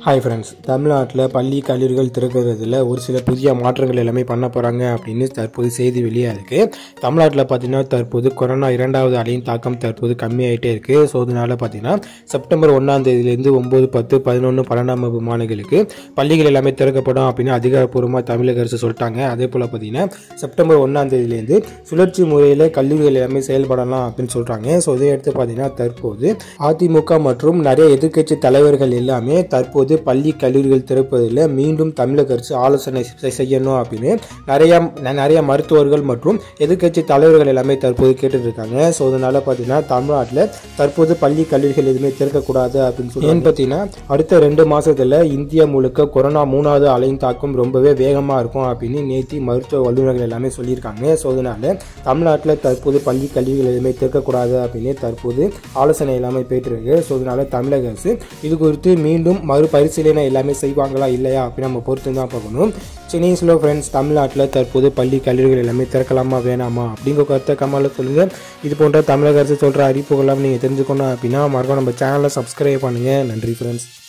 hi friends தமிழ்நாட்டில் பள்ளி கல்லூரிகள் திறக்கிறதுல ஒரு சில புதிய மாற்றங்கள் எல்லாமே பண்ண போகிறாங்க அப்படின்னு தற்போது செய்தி வெளியாக இருக்குது தமிழ்நாட்டில் பார்த்தீங்கன்னா தற்போது கொரோனா இரண்டாவது அலையின் தாக்கம் தற்போது கம்மியாயிட்டே இருக்குது ஸோ அதனால் பார்த்தீங்கன்னா செப்டம்பர் ஒன்றாம் தேதியிலேருந்து ஒம்பது பத்து பதினொன்று பன்னெண்டாம் வகுப்பு மாணவர்களுக்கு பள்ளிகள் எல்லாமே திறக்கப்படும் அப்படின்னு அதிகாரப்பூர்வமாக தமிழக அரசு சொல்லிட்டாங்க அதே போல் பார்த்தீங்கன்னா செப்டம்பர் ஒன்றாம் தேதியிலேருந்து சுழற்சி முறையில் கல்லூரிகள் எல்லாமே செயல்படலாம் அப்படின்னு சொல்கிறாங்க ஸோ இதை எடுத்து பார்த்தீங்கன்னா தற்போது அதிமுக மற்றும் நிறைய எதிர்க்கட்சி தலைவர்கள் எல்லாமே தற்போது பள்ளி கல்லூரிகள் திறப்பதில் மீண்டும் தமிழக அரசு ஆலோசனை செ- செய்யணும் அப்படின்னு நிறைய ந- நிறைய மருத்துவர்கள் மற்றும் எதிர்க்கட்சி தலைவர்கள் எல்லாமே தற்போது கேட்டுட்டு இருக்காங்க ஸோ அதனால பார்த்தீங்கன்னா தமிழ்நாட்டில் தற்போது பள்ளி கல்லூரிகள் எதுவுமே திறக்கக்கூடாது அப்படின்னு சொல்லி ஏன்னு பார்த்தீங்கன்னா அடுத்த ரெண்டு மாசத்துல இந்தியா முழுக்க கொரோனா மூணாவது அலையின் தாக்கம் ரொம்பவே வேகமாக இருக்கும் அப்படின்னு நேத்தி மருத்துவ வல்லுநர்கள் எல்லாமே சொல்லியிருக்காங்க ஸோ அதனால தமிழ்நாட்டில் தற்போது பள்ளி கல்விகள் எதுவுமே திறக்கக்கூடாது அப்படின்னு தற்போது ஆலோசனை எல்லாமே போயிட்டுருக்கு ஸோ அதனால தமிழக அரசு இது குறித்து மீண்டும் மறுபரிசீலனை எல்லாமே செய்வாங்களா இல்லையா அப்படின்னு நம்ம பொறுத்து தான் பார்க்கணும் சென்னை ஸ்லோ ஃப்ரெண்ட்ஸ் தமிழ்நாட்டில் தற்போது பள்ளி கல்லூரிகள் எல்லாமே திறக்கலாமா வேணாமா அப்படிங்கிற கருத்தை கமெண்ட்ல சொல்லுங்கள் இது போன்ற தமிழக அரசு சொல்கிற அறிவிப்புகள்லாம் நீங்கள் தெரிஞ்சுக்கணும் அப்படின்னா மறக்காம நம்ம சேனலை சப்ஸ்கிரைப் பண்ணுங்கள் நன்றி ஃப்ரெண்ட்ஸ்